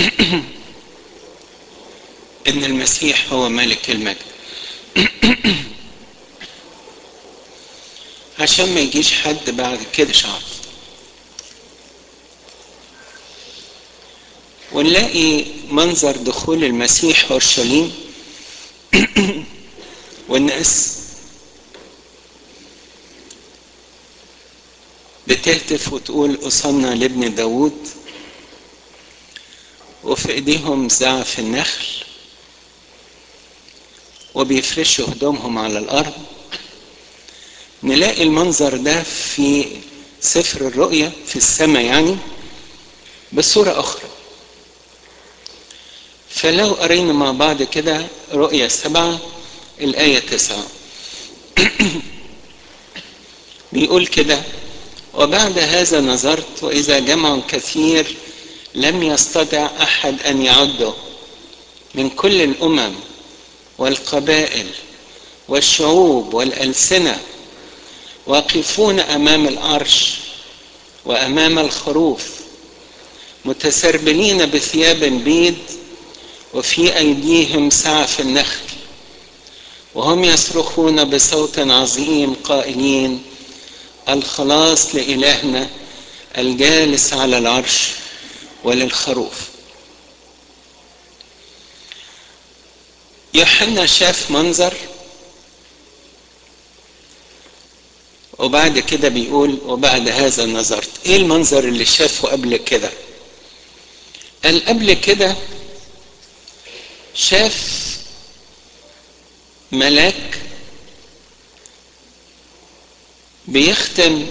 ان المسيح هو ملك المجد عشان ما يجيش حد بعد كده شعب ونلاقي منظر دخول المسيح اورشليم والناس بتهتف وتقول أصلنا لابن داود وفي ايديهم زعف النخل وبيفرشوا هدومهم على الارض نلاقي المنظر ده في سفر الرؤيا في السماء يعني بصورة أخرى فلو قرينا مع بعض كده رؤيا سبعة الآية تسعة بيقول كده وبعد هذا نظرت وإذا جمع كثير لم يستطع أحد أن يعده من كل الأمم والقبائل والشعوب والألسنة واقفون أمام العرش وأمام الخروف متسربلين بثياب بيض وفي أيديهم سعف النخل وهم يصرخون بصوت عظيم قائلين الخلاص لإلهنا الجالس على العرش وللخروف يوحنا شاف منظر وبعد كده بيقول وبعد هذا نظرت ايه المنظر اللي شافه قبل كده قال قبل كده شاف ملاك بيختم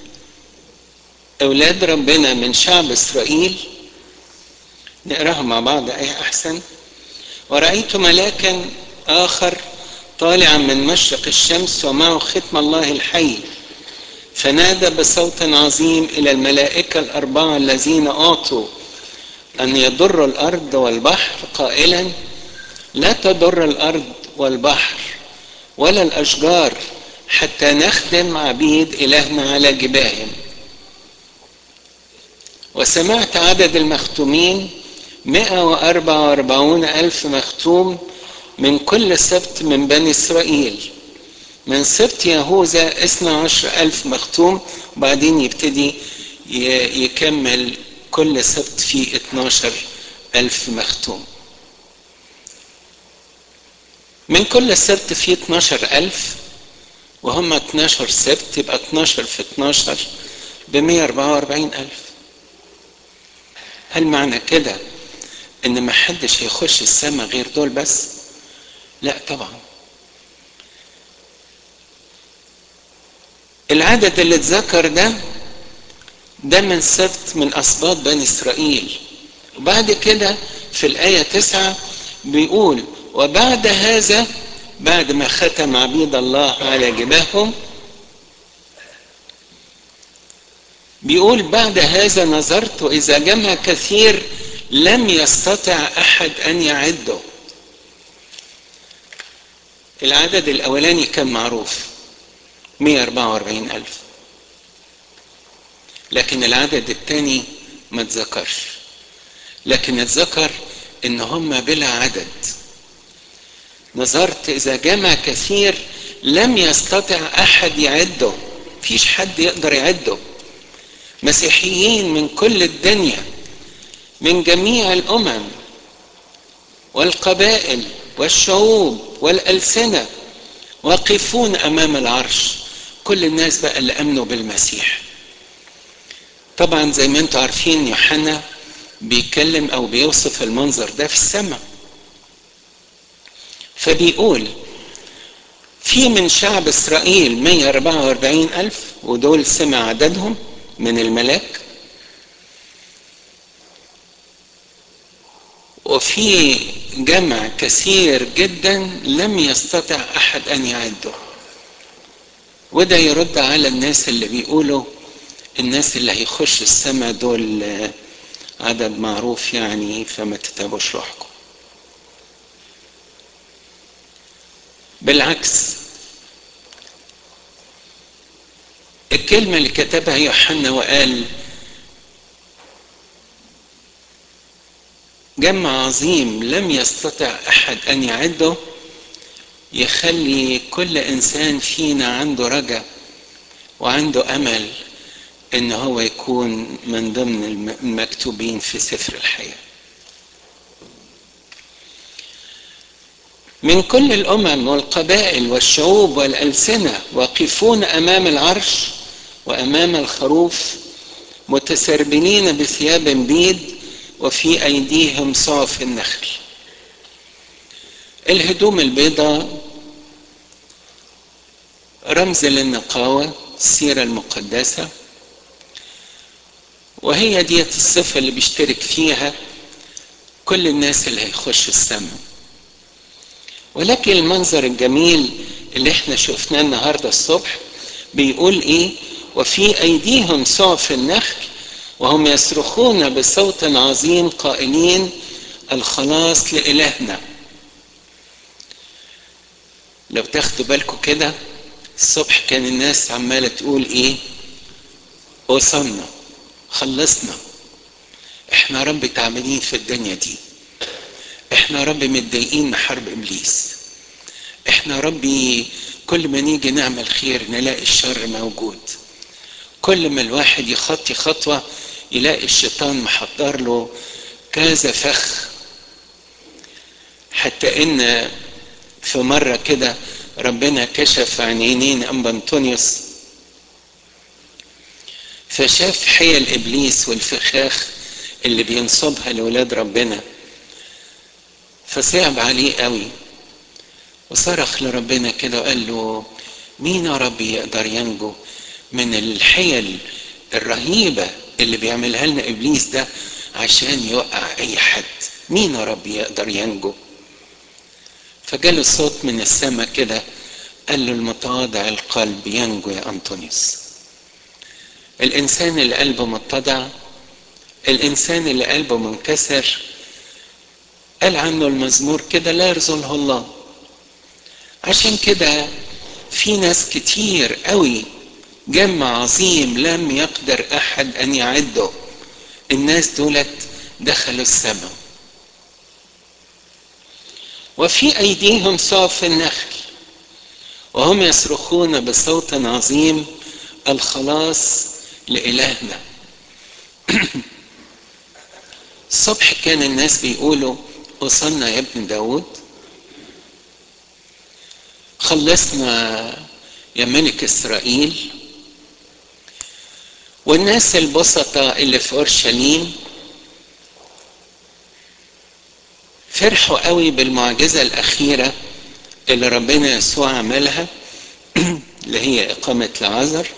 اولاد ربنا من شعب اسرائيل نقراها مع بعض اي احسن ورأيت ملاكا آخر طالعا من مشرق الشمس ومعه ختم الله الحي فنادى بصوت عظيم إلى الملائكة الأربعة الذين أعطوا أن يضروا الأرض والبحر قائلا لا تضر الأرض والبحر ولا الأشجار حتى نخدم عبيد إلهنا على جباههم وسمعت عدد المختومين مئة وأربعة وأربعون ألف مختوم من كل سبت من بني إسرائيل من سبت يهوذا اثنى عشر ألف مختوم وبعدين يبتدي يكمل كل سبت في 12 ألف مختوم من كل سبت في 12 ألف وهم 12 سبت يبقى 12 في 12 ب 144 ألف هل معنى كده ان ما حدش هيخش السماء غير دول بس لا طبعا العدد اللي اتذكر ده ده من سبت من اسباط بني اسرائيل وبعد كده في الايه تسعة بيقول وبعد هذا بعد ما ختم عبيد الله على جباههم بيقول بعد هذا نظرت واذا جمع كثير لم يستطع احد ان يعده العدد الاولاني كان معروف 144 الف لكن العدد الثاني ما اتذكرش لكن اتذكر ان هم بلا عدد نظرت اذا جمع كثير لم يستطع احد يعده فيش حد يقدر يعده مسيحيين من كل الدنيا من جميع الامم والقبائل والشعوب والالسنه واقفون امام العرش كل الناس بقى اللي امنوا بالمسيح طبعا زي ما انتم عارفين يوحنا بيتكلم او بيوصف المنظر ده في السماء فبيقول في من شعب اسرائيل 144 الف ودول سمع عددهم من الملاك وفي جمع كثير جدا لم يستطع احد ان يعده وده يرد على الناس اللي بيقولوا الناس اللي هيخش السماء دول عدد معروف يعني فما تتعبوش روحكم بالعكس الكلمة اللي كتبها يوحنا وقال جمع عظيم لم يستطع احد ان يعده يخلي كل انسان فينا عنده رجا وعنده امل ان هو يكون من ضمن المكتوبين في سفر الحياه من كل الامم والقبائل والشعوب والالسنه واقفون امام العرش وامام الخروف متسربلين بثياب بيض وفي ايديهم صعف النخل الهدوم البيضاء رمز للنقاوه السيره المقدسه وهي ديت الصفه اللي بيشترك فيها كل الناس اللي هيخشوا السماء ولكن المنظر الجميل اللي احنا شفناه النهارده الصبح بيقول ايه وفي ايديهم صعف النخل وهم يصرخون بصوت عظيم قائلين الخلاص لالهنا لو تاخدوا بالكم كده الصبح كان الناس عماله تقول ايه وصلنا خلصنا احنا رب تعبانين في الدنيا دي احنا رب متضايقين من حرب ابليس احنا ربي كل ما نيجي نعمل خير نلاقي الشر موجود كل ما الواحد يخطي خطوة يلاقي الشيطان محضر له كذا فخ حتى ان في مرة كده ربنا كشف عن عينين أنبا أنطونيوس فشاف حيل إبليس والفخاخ اللي بينصبها لولاد ربنا فصعب عليه قوي وصرخ لربنا كده وقال له مين يا رب يقدر ينجو من الحيل الرهيبة اللي بيعملها لنا إبليس ده عشان يوقع أي حد مين يا رب يقدر ينجو فجاله صوت من السماء كده قال له المتواضع القلب ينجو يا أنطونيوس الإنسان اللي قلبه متضع الإنسان اللي قلبه منكسر قال عنه المزمور كده لا يرزله الله عشان كده في ناس كتير قوي جمع عظيم لم يقدر احد ان يعده الناس دولت دخلوا السماء وفي ايديهم صاف النخل وهم يصرخون بصوت عظيم الخلاص لالهنا الصبح كان الناس بيقولوا وصلنا يا ابن داود خلصنا يا ملك اسرائيل والناس البسطة اللي في اورشليم فرحوا قوي بالمعجزة الأخيرة اللي ربنا يسوع عملها اللي هي إقامة لعازر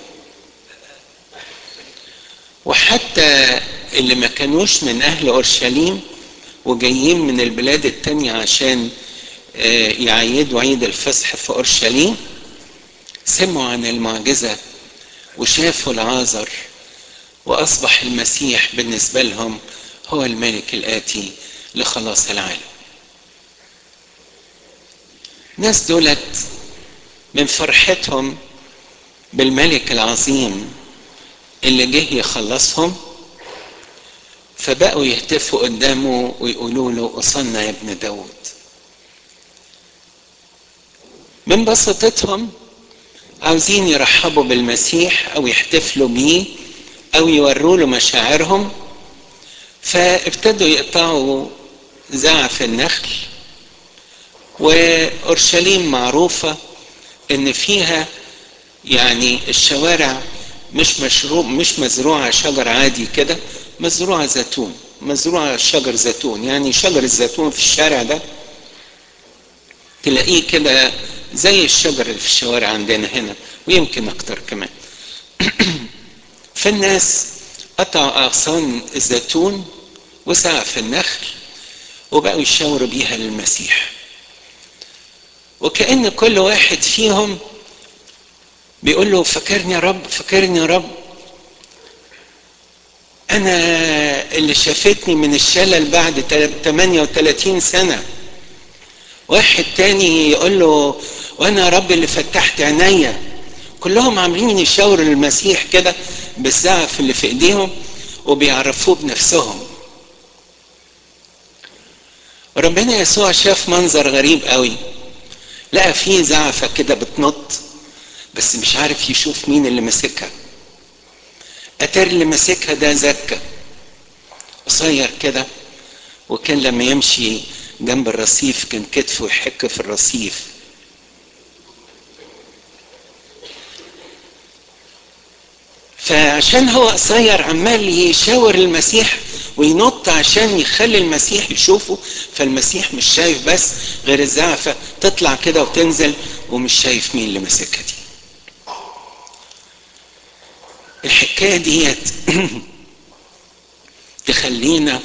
وحتى اللي ما كانوش من أهل أورشليم وجايين من البلاد التانية عشان يعيدوا عيد الفصح في أورشليم سمعوا عن المعجزة وشافوا العازر وأصبح المسيح بالنسبة لهم هو الملك الآتي لخلاص العالم ناس دولت من فرحتهم بالملك العظيم اللي جه يخلصهم فبقوا يهتفوا قدامه ويقولوا له وصلنا يا ابن داود من بساطتهم عاوزين يرحبوا بالمسيح او يحتفلوا بيه او يوروا له مشاعرهم فابتدوا يقطعوا زعف النخل واورشليم معروفه ان فيها يعني الشوارع مش مشروع مش مزروعه شجر عادي كده مزروعه زيتون مزروعه شجر زيتون يعني شجر الزيتون في الشارع ده تلاقيه كده زي الشجر اللي في الشوارع عندنا هنا ويمكن اكتر كمان فالناس قطعوا اغصان الزيتون وسقف النخل وبقوا يشاوروا بيها للمسيح وكأن كل واحد فيهم بيقول له فكرني يا رب فكرني يا رب انا اللي شافتني من الشلل بعد 38 سنه واحد تاني يقول له وانا يا رب اللي فتحت عينيا كلهم عاملين يشاوروا للمسيح كده بالزعف اللي في ايديهم وبيعرفوه بنفسهم ربنا يسوع شاف منظر غريب قوي لقى فيه زعفة كده بتنط بس مش عارف يشوف مين اللي ماسكها اتار اللي ماسكها ده زكا قصير كده وكان لما يمشي جنب الرصيف كان كتفه يحك في الرصيف فعشان هو قصير عمال يشاور المسيح وينط عشان يخلي المسيح يشوفه فالمسيح مش شايف بس غير الزعفة تطلع كده وتنزل ومش شايف مين اللي ماسكها دي الحكاية ديت تخلينا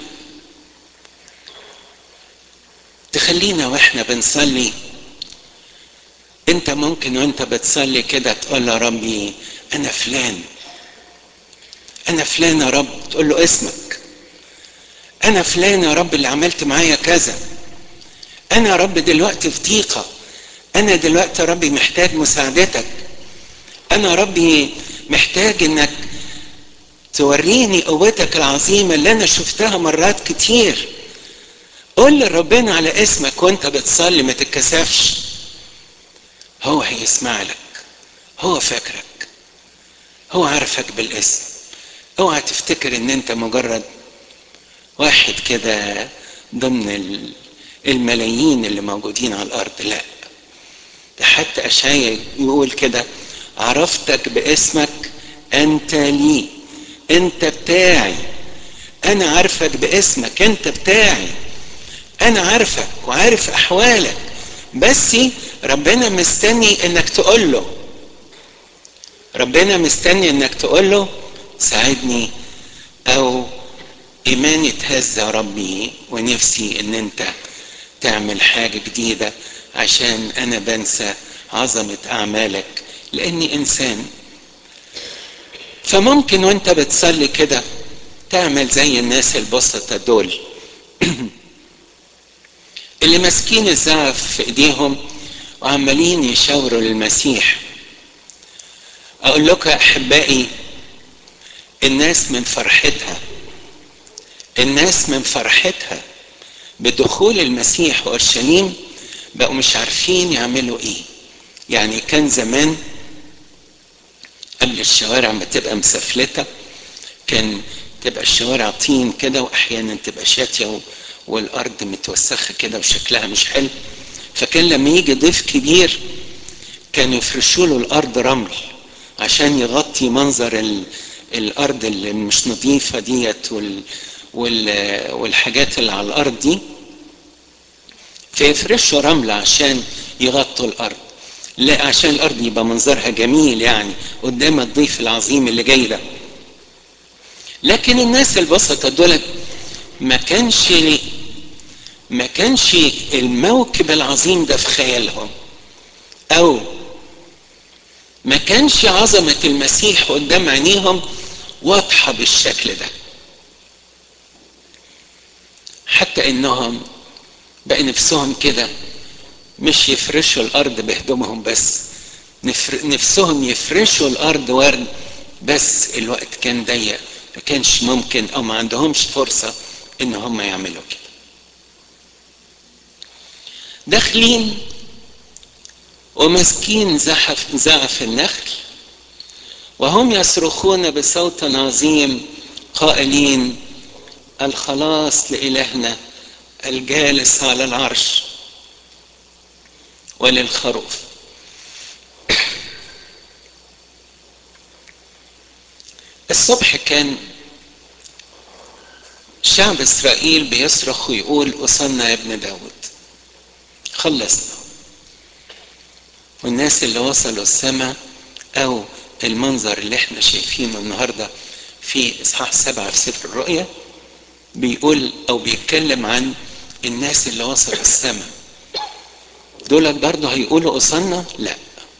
تخلينا واحنا بنصلي انت ممكن وانت بتصلي كده تقول يا ربي انا فلان انا فلان يا رب تقول له اسمك انا فلان يا رب اللي عملت معايا كذا انا يا رب دلوقتي في ضيقه انا دلوقتي يا ربي محتاج مساعدتك انا يا ربي محتاج انك توريني قوتك العظيمه اللي انا شفتها مرات كتير قول لربنا على اسمك وانت بتصلي ما تتكسفش هو هيسمع لك هو فاكرك هو عارفك بالاسم اوعى تفتكر ان انت مجرد واحد كده ضمن الملايين اللي موجودين على الارض لا ده حتى اشعيا يقول كده عرفتك باسمك انت لي انت بتاعي انا عارفك باسمك انت بتاعي انا عارفك وعارف احوالك بس ربنا مستني انك تقول له ربنا مستني انك تقول له ساعدني او ايماني اتهز يا ربي ونفسي ان انت تعمل حاجه جديده عشان انا بنسى عظمه اعمالك لاني انسان فممكن وانت بتصلي كده تعمل زي الناس البسطة دول اللي ماسكين الزعف في ايديهم وعمالين يشاوروا للمسيح اقول لكم يا احبائي الناس من فرحتها الناس من فرحتها بدخول المسيح اورشليم بقوا مش عارفين يعملوا ايه يعني كان زمان قبل الشوارع ما تبقى مسفلته كان تبقى الشوارع طين كده واحيانا تبقى شاتيه والارض متوسخه كده وشكلها مش حلو فكان لما يجي ضيف كبير كانوا يفرشوا له الارض رمل عشان يغطي منظر ال... الارض اللي مش نظيفه ديت وال... وال... والحاجات اللي على الارض دي فيفرشوا رمل عشان يغطوا الارض لا عشان الارض يبقى منظرها جميل يعني قدام الضيف العظيم اللي جاي ده لكن الناس البسطة دول ما كانش ما كانش الموكب العظيم ده في خيالهم او ما كانش عظمة المسيح قدام عينيهم واضحة بالشكل ده حتى انهم بقى نفسهم كده مش يفرشوا الارض بهدومهم بس نفسهم يفرشوا الارض ورد بس الوقت كان ضيق ما كانش ممكن او ما عندهمش فرصة ان هم يعملوا كده داخلين وماسكين زحف زعف النخل وهم يصرخون بصوت عظيم قائلين الخلاص لإلهنا الجالس على العرش وللخروف الصبح كان شعب اسرائيل بيصرخ ويقول اصلنا يا ابن داود خلصنا والناس اللي وصلوا السماء او المنظر اللي احنا شايفينه النهارده في اصحاح سبعه في سفر الرؤيا بيقول او بيتكلم عن الناس اللي وصلوا السماء دول برضه هيقولوا اصلنا لا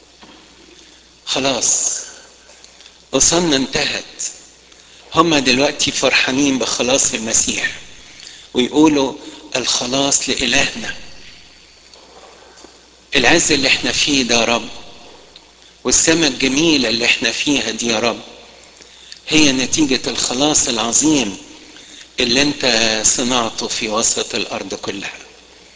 خلاص اصلنا انتهت هم دلوقتي فرحانين بخلاص المسيح ويقولوا الخلاص لإلهنا العز اللي احنا فيه ده يا رب والسماء الجميلة اللي احنا فيها دي يا رب هي نتيجة الخلاص العظيم اللي انت صنعته في وسط الأرض كلها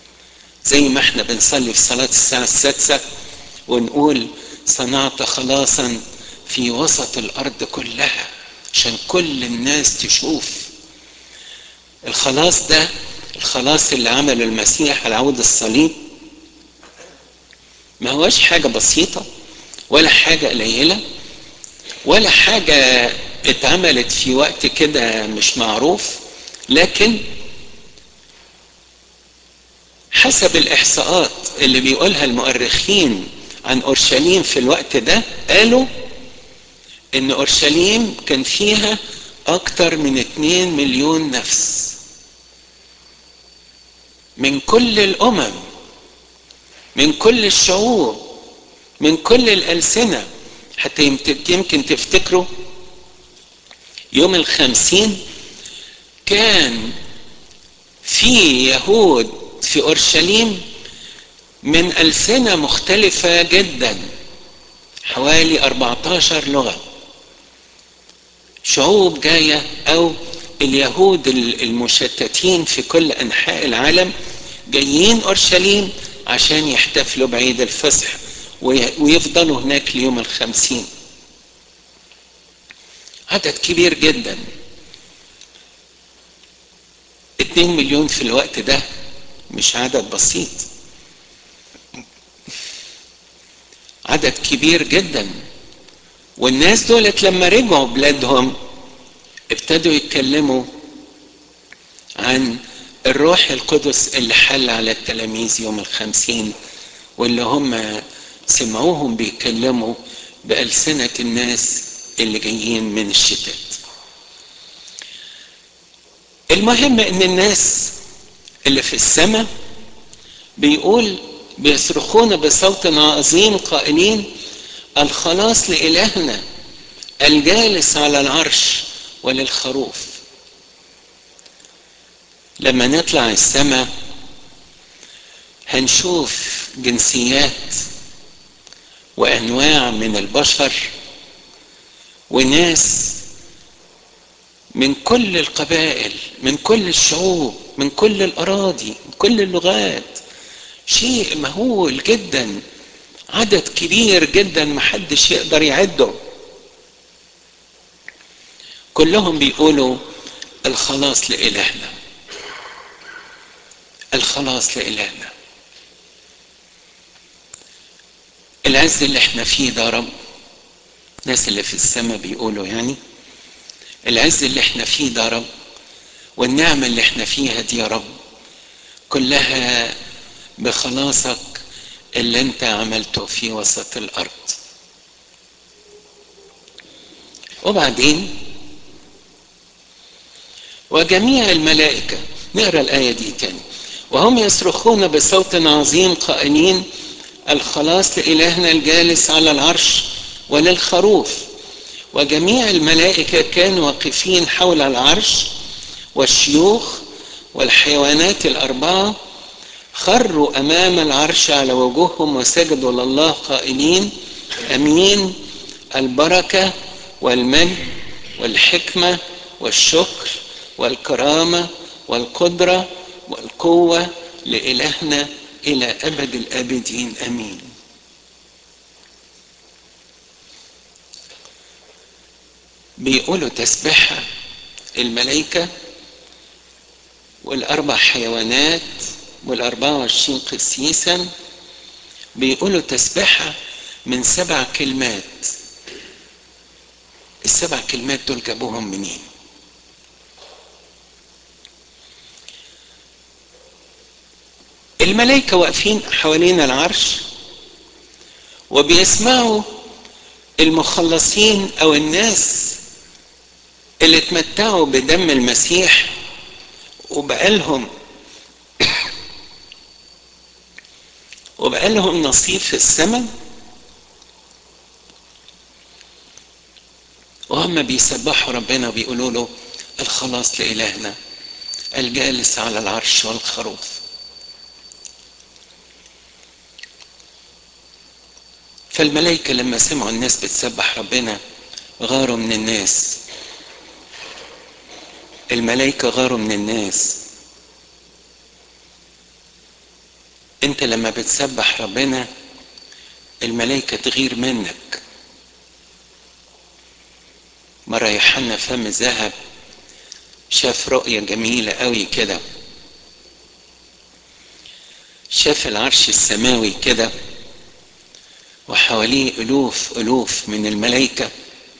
زي ما احنا بنصلي في صلاة الساعة السادسة ونقول صنعت خلاصا في وسط الأرض كلها عشان كل الناس تشوف الخلاص ده الخلاص اللي عمله المسيح على عود الصليب ما هوش حاجة بسيطة ولا حاجة قليلة ولا حاجة اتعملت في وقت كده مش معروف لكن حسب الإحصاءات اللي بيقولها المؤرخين عن أورشليم في الوقت ده قالوا إن أورشليم كان فيها أكتر من 2 مليون نفس من كل الأمم من كل الشعوب من كل الألسنة حتى يمكن تفتكروا يوم الخمسين كان في يهود في أورشليم من ألسنة مختلفة جدا حوالي 14 لغة شعوب جاية أو اليهود المشتتين في كل أنحاء العالم جايين أورشليم عشان يحتفلوا بعيد الفصح ويفضلوا هناك ليوم الخمسين عدد كبير جدا اتنين مليون في الوقت ده مش عدد بسيط عدد كبير جدا والناس دولت لما رجعوا بلادهم ابتدوا يتكلموا عن الروح القدس اللي حل على التلاميذ يوم الخمسين واللي هم سمعوهم بيتكلموا بألسنة الناس اللي جايين من الشتات المهم ان الناس اللي في السماء بيقول بيصرخون بصوت عظيم قائلين الخلاص لإلهنا الجالس على العرش وللخروف لما نطلع السماء هنشوف جنسيات وانواع من البشر وناس من كل القبائل من كل الشعوب من كل الاراضي من كل اللغات شيء مهول جدا عدد كبير جدا محدش يقدر يعده كلهم بيقولوا الخلاص لإلهنا الخلاص لإلهنا العز اللي احنا فيه ده رب الناس اللي في السماء بيقولوا يعني العز اللي احنا فيه ده رب والنعمة اللي احنا فيها دي يا رب كلها بخلاصك اللي انت عملته في وسط الارض وبعدين وجميع الملائكة نقرا الآية دي تاني وهم يصرخون بصوت عظيم قائلين الخلاص لإلهنا الجالس على العرش وللخروف وجميع الملائكة كانوا واقفين حول العرش والشيوخ والحيوانات الأربعة خروا أمام العرش على وجوههم وسجدوا لله قائلين أمين البركة والمجد والحكمة والشكر والكرامة والقدرة والقوة لإلهنا إلى أبد الآبدين أمين بيقولوا تسبحها الملائكة والأربع حيوانات والأربعة وعشرين قسيسا بيقولوا تسبحها من سبع كلمات السبع كلمات دول جابوهم منين الملائكة واقفين حوالين العرش وبيسمعوا المخلصين او الناس اللي اتمتعوا بدم المسيح وبقالهم وبقالهم نصيب في السماء وهم بيسبحوا ربنا وبيقولوا له الخلاص لإلهنا الجالس على العرش والخروف فالملائكة لما سمعوا الناس بتسبح ربنا غاروا من الناس الملائكة غاروا من الناس انت لما بتسبح ربنا الملائكة تغير منك مرة يوحنا فم الذهب شاف رؤية جميلة قوي كده شاف العرش السماوي كده وحواليه ألوف ألوف من الملائكة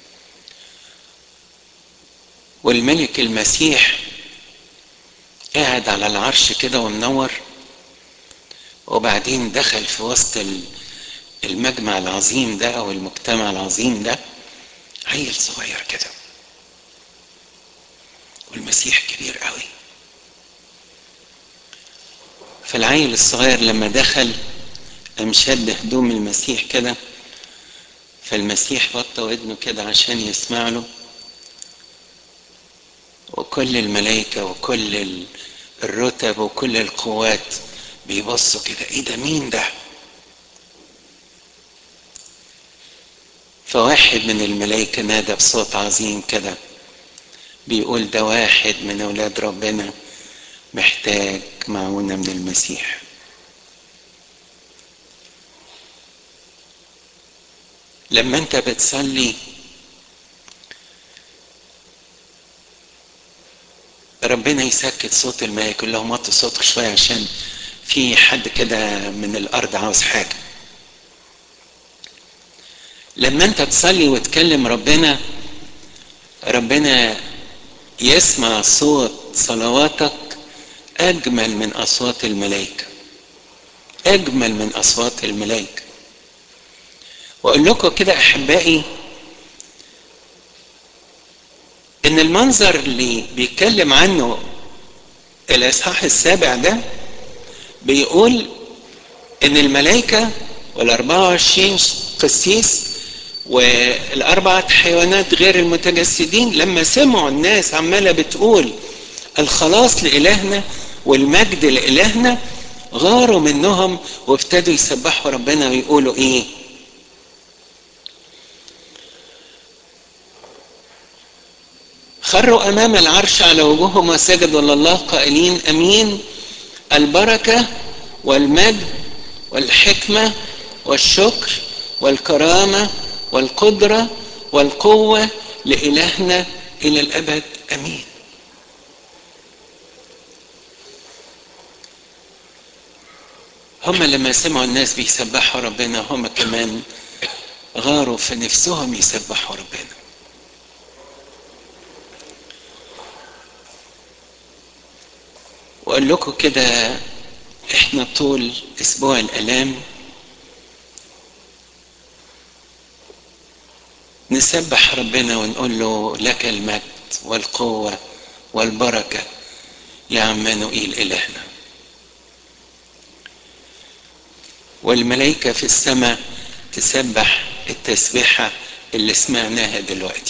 والملك المسيح قاعد على العرش كده ومنور وبعدين دخل في وسط المجمع العظيم ده أو المجتمع العظيم ده عيل صغير كده والمسيح كبير قوي فالعيل الصغير لما دخل قام شد هدوم المسيح كده فالمسيح بطى ودنه كده عشان يسمع له وكل الملائكة وكل الرتب وكل القوات بيبصوا كده ايه ده مين ده فواحد من الملائكة نادى بصوت عظيم كده بيقول ده واحد من أولاد ربنا محتاج معونة من المسيح لما انت بتصلي ربنا يسكت صوت الملائكة يقول لهم وطوا صوتك شوية عشان في حد كده من الأرض عاوز حاجة لما انت تصلي وتكلم ربنا ربنا يسمع صوت صلواتك اجمل من اصوات الملائكه اجمل من اصوات الملائكه واقول لكم كده احبائي ان المنظر اللي بيتكلم عنه الاصحاح السابع ده بيقول ان الملائكه وال24 قسيس والأربعة حيوانات غير المتجسدين لما سمعوا الناس عمالة بتقول الخلاص لإلهنا والمجد لإلهنا غاروا منهم وابتدوا يسبحوا ربنا ويقولوا إيه خروا أمام العرش على وجوههم وسجدوا لله قائلين أمين البركة والمجد والحكمة والشكر والكرامة والقدرة والقوة لإلهنا إلى الأبد أمين هم لما سمعوا الناس بيسبحوا ربنا هم كمان غاروا في نفسهم يسبحوا ربنا وأقول لكم كده احنا طول اسبوع الالام نسبح ربنا ونقول له لك المجد والقوة والبركة يا عمانوئيل إلهنا والملائكة في السماء تسبح التسبيحة اللي سمعناها دلوقتي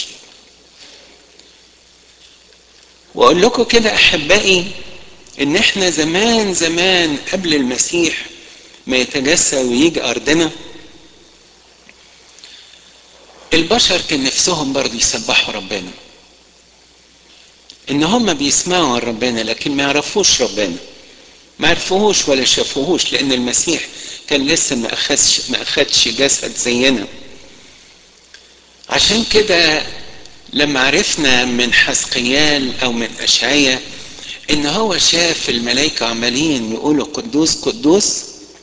وأقول لكم كده أحبائي إن إحنا زمان زمان قبل المسيح ما يتجسد ويجي أرضنا البشر كان نفسهم برضه يسبحوا ربنا ان هم بيسمعوا عن ربنا لكن ما يعرفوش ربنا ما عرفوهوش ولا شافوهوش لان المسيح كان لسه ما اخدش ما اخدش جسد زينا عشان كده لما عرفنا من حسقيال او من اشعياء ان هو شاف الملائكه عمالين يقولوا قدوس قدوس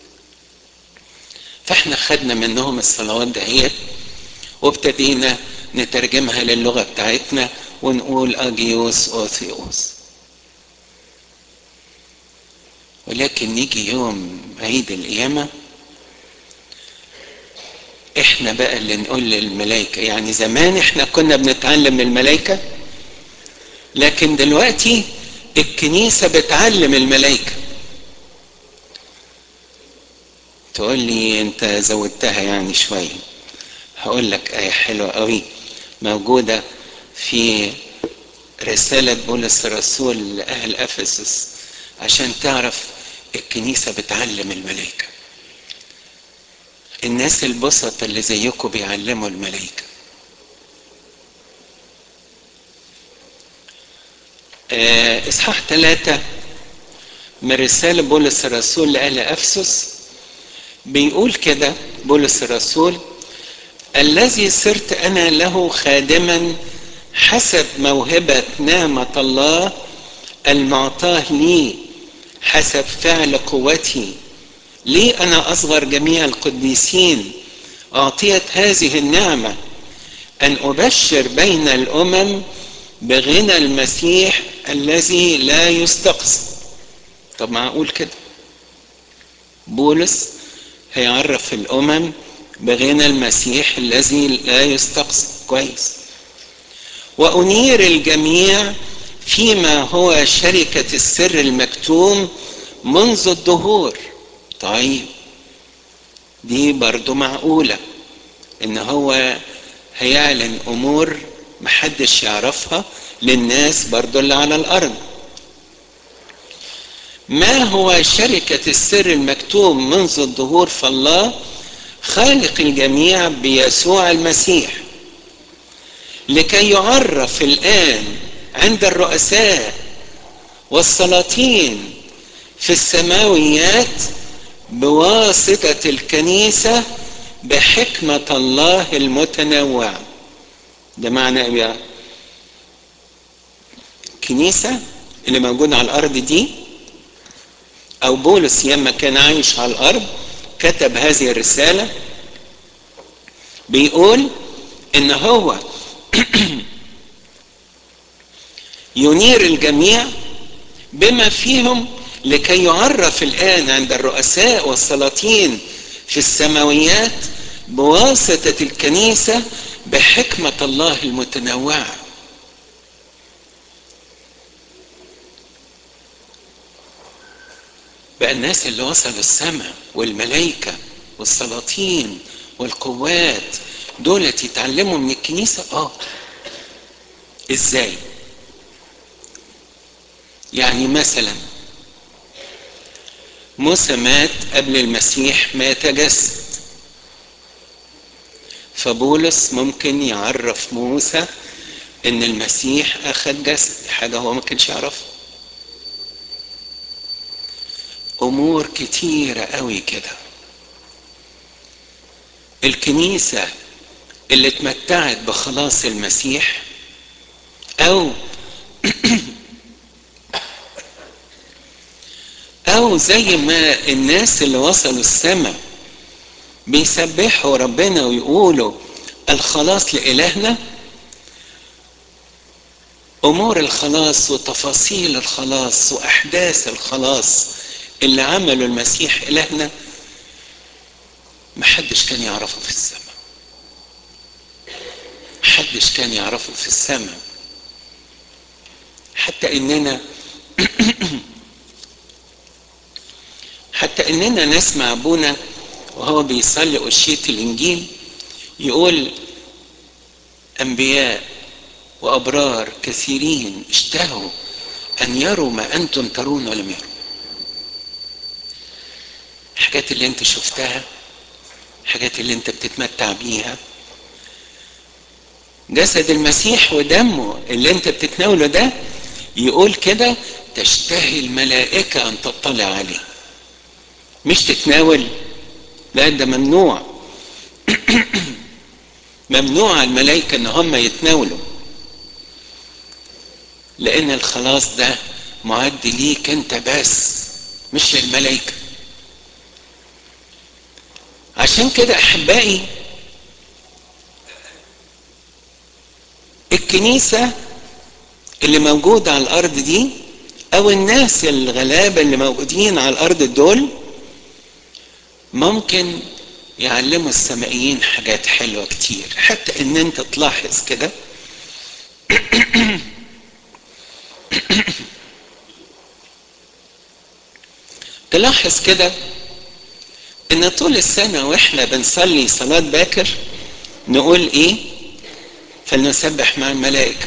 فاحنا خدنا منهم الصلوات دهيت وابتدينا نترجمها للغة بتاعتنا ونقول أجيوس أوثيوس ولكن نيجي يوم عيد القيامة احنا بقى اللي نقول للملائكة يعني زمان احنا كنا بنتعلم من الملائكة لكن دلوقتي الكنيسة بتعلم الملائكة تقول لي انت زودتها يعني شويه هقول لك آية حلوة قوي موجودة في رسالة بولس الرسول لأهل أفسس عشان تعرف الكنيسة بتعلم الملائكة الناس البسط اللي زيكم بيعلموا الملائكة آه إصحاح ثلاثة من رسالة بولس الرسول لأهل أفسس بيقول كده بولس الرسول الذي صرت أنا له خادما حسب موهبة نعمة الله المعطاه لي حسب فعل قوتي لي أنا أصغر جميع القديسين أعطيت هذه النعمة أن أبشر بين الأمم بغنى المسيح الذي لا يستقصى طب معقول كده بولس هيعرف الأمم بغنى المسيح الذي لا يستقصى كويس وأنير الجميع فيما هو شركة السر المكتوم منذ الدهور طيب دي برضو معقولة ان هو هيعلن امور محدش يعرفها للناس برضو اللي على الارض ما هو شركة السر المكتوم منذ الظهور فالله خالق الجميع بيسوع المسيح لكي يعرف الآن عند الرؤساء والسلاطين في السماويات بواسطة الكنيسة بحكمة الله المتنوعة ده معنى ايه بقى؟ الكنيسة اللي موجودة على الأرض دي أو بولس ياما كان عايش على الأرض كتب هذه الرسالة بيقول إن هو ينير الجميع بما فيهم لكي يعرف الآن عند الرؤساء والسلاطين في السماويات بواسطة الكنيسة بحكمة الله المتنوعة بقى الناس اللي وصلوا السماء والملائكة والسلاطين والقوات دولت يتعلموا من الكنيسة اه ازاي يعني مثلا موسى مات قبل المسيح ما يتجسد فبولس ممكن يعرف موسى ان المسيح اخذ جسد حاجه هو ما كانش يعرفها امور كتيره قوي كده الكنيسه اللي اتمتعت بخلاص المسيح او او زي ما الناس اللي وصلوا السماء بيسبحوا ربنا ويقولوا الخلاص لإلهنا أمور الخلاص وتفاصيل الخلاص وأحداث الخلاص اللي عمله المسيح إلهنا محدش كان يعرفه في السماء محدش كان يعرفه في السماء حتى إننا حتى إننا نسمع أبونا وهو بيصلي أشية الإنجيل يقول أنبياء وأبرار كثيرين اشتهوا أن يروا ما أنتم ترون ولم يروا الحاجات اللي أنت شفتها الحاجات اللي أنت بتتمتع بيها جسد المسيح ودمه اللي أنت بتتناوله ده يقول كده تشتهي الملائكة أن تطلع عليه مش تتناول لا ده ممنوع ممنوع الملائكة ان هم يتناولوا لان الخلاص ده معد ليك انت بس مش للملائكة عشان كده احبائي الكنيسة اللي موجودة على الارض دي او الناس الغلابة اللي موجودين على الارض دول ممكن يعلموا السمائيين حاجات حلوة كتير حتى ان انت تلاحظ كده تلاحظ كده ان طول السنة واحنا بنصلي صلاة باكر نقول ايه فلنسبح مع الملائكة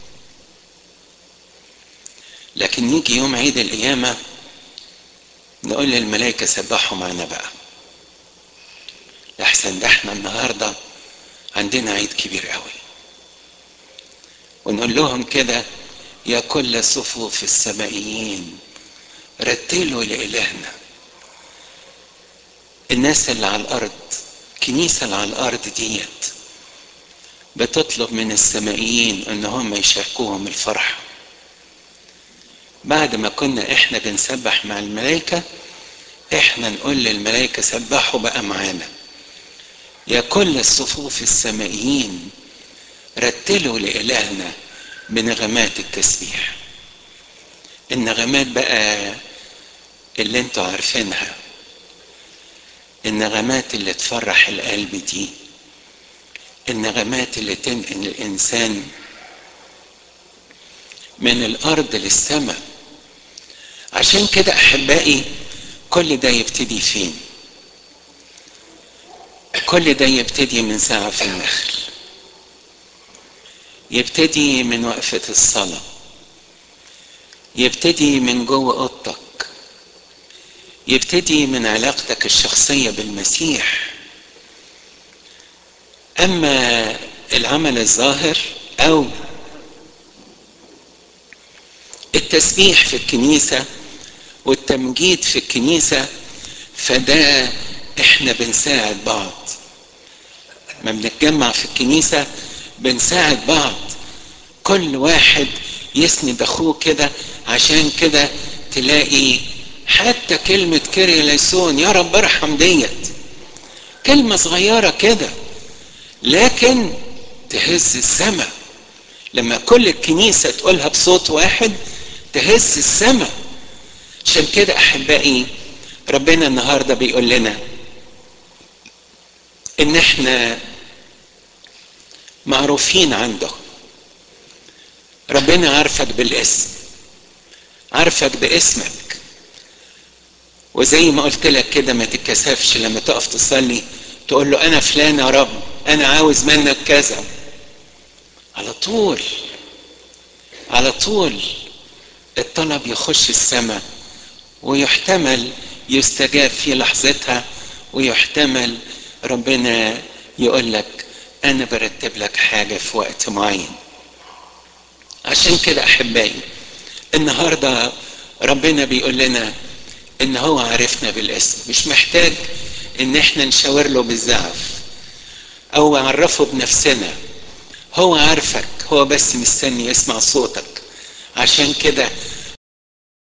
لكن يجي يوم عيد القيامة نقول للملائكة سبحوا معنا بقى لحسن ده احنا النهارده عندنا عيد كبير قوي ونقول لهم كده يا كل صفوف السمائيين رتبوا رتلوا لإلهنا الناس اللي على الأرض الكنيسة اللي على الأرض ديت بتطلب من السمائيين ان هم يشاركوهم الفرحة بعد ما كنا احنا بنسبح مع الملائكة احنا نقول للملائكة سبحوا بقى معانا يا كل الصفوف السمائيين رتلوا لإلهنا بنغمات التسبيح النغمات بقى اللي انتوا عارفينها النغمات اللي تفرح القلب دي النغمات اللي تنقل الانسان من الارض للسماء عشان كده احبائي كل ده يبتدي فين كل ده يبتدي من ساعة في النخل يبتدي من وقفة الصلاة يبتدي من جوه اوضتك يبتدي من علاقتك الشخصية بالمسيح اما العمل الظاهر او التسبيح في الكنيسة والتمجيد في الكنيسة فده احنا بنساعد بعض ما بنتجمع في الكنيسة بنساعد بعض كل واحد يسند اخوه كده عشان كده تلاقي حتى كلمة كيريا ليسون يا رب ارحم ديت كلمة صغيرة كده لكن تهز السماء لما كل الكنيسة تقولها بصوت واحد تهز السماء عشان كده احبائي ربنا النهارده بيقول لنا ان احنا معروفين عنده ربنا عارفك بالاسم عارفك باسمك وزي ما قلت لك كده ما تتكسفش لما تقف تصلي تقول له انا فلان يا رب انا عاوز منك كذا على طول على طول الطلب يخش السماء ويحتمل يستجاب في لحظتها ويحتمل ربنا يقول لك انا برتب لك حاجه في وقت معين عشان كده احبائي النهارده ربنا بيقول لنا ان هو عرفنا بالاسم مش محتاج ان احنا نشاور له بالزعف او عرفه بنفسنا هو عارفك هو بس مستني يسمع صوتك عشان كده